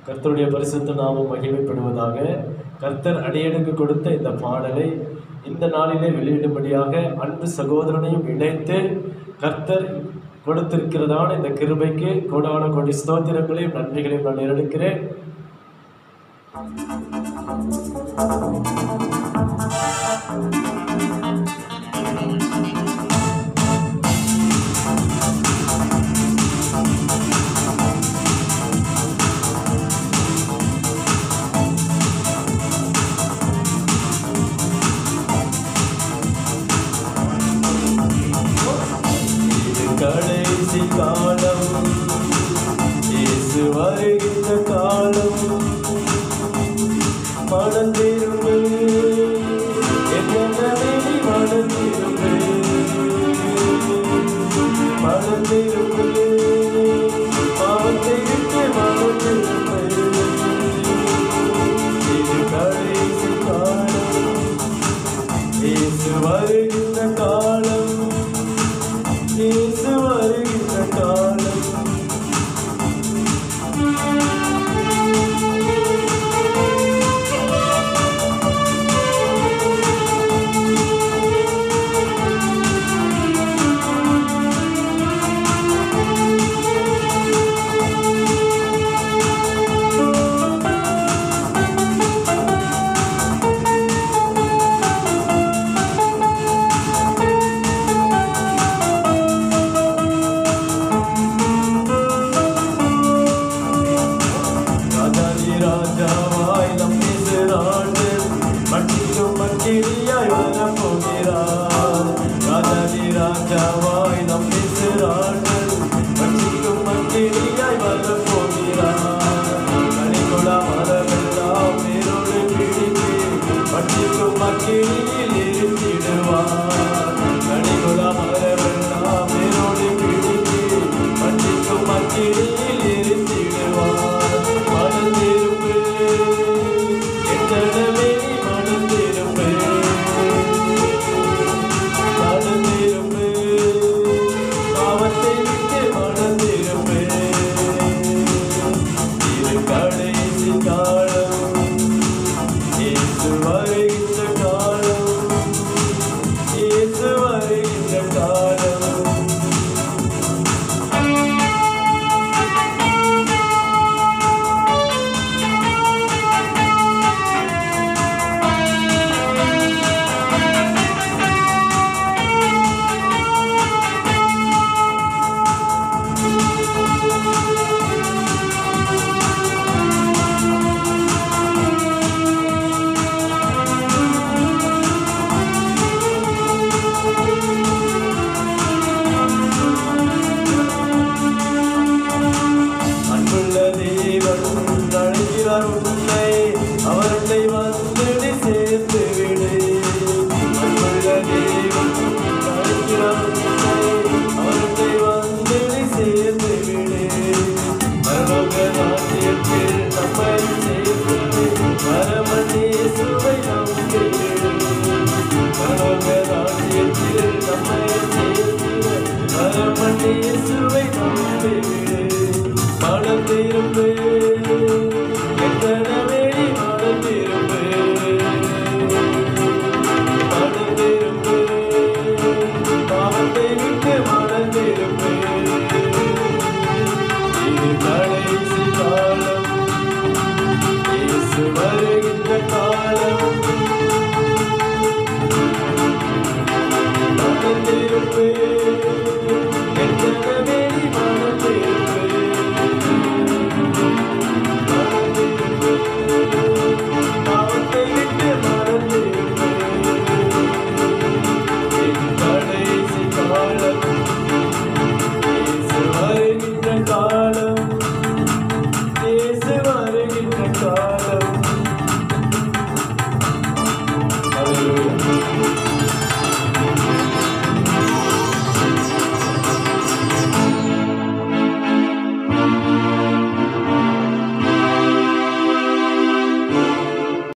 கர்த்தருடைய பரிசுத்த நாமம் மகிமைப்படுவதாக கர்த்தர் அடியனுக்கு கொடுத்த இந்த பாடலை இந்த நாளிலே வெளியிடும்படியாக அன்பு சகோதரனையும் இணைத்து கர்த்தர் கொடுத்திருக்கிறதான இந்த கிருபைக்கு கோடான கோடி ஸ்தோத்திரங்களையும் நன்றிகளையும் நான் எடுக்கிறேன் இது கடைசி காலம் இயேசு வருகின்ற காலம் மனம் திரும்பு என்னவே மனம் திரும்பு மனம் திரும்பு பாவத்தை விட்டு மனம் திரும்பு இது கடைசி காலம் இயேசு வருகின்ற காலம் இயேசு வருகின்ற காலம் ராஜாதி ராஜாவாய் நம் இசைராண்டு மட்டிலும் மக்கிரியாய் வரப் போகிறார் ராஜாதி ராஜாவாய் நம் இசைராண்டு மட்டிலும் மக்கிரியாய் வரப் போகிறார் கனிகொடா மரமெல்லாம் வேரோடு பிடித்து மட்டிலும் மக்கிரியில் இருந்திடுவார் கனிகொடா மரமெல்லாம் வேரோடு பிடித்து மட்டிலும் மக்கிரியில் இருந்திடுவார் மனம் திரும்பு எத்தனமே மனம் திரும்பு மனம் திரும்பு பாவத்தை விட்டு மனம் திரும்பு இது கடைசி காலம் இயேசு வருகின்ற காலம் இயேசு வருகின்ற காலம் அன்புள்ள தேவன் அழைக்கிறார் உன்னை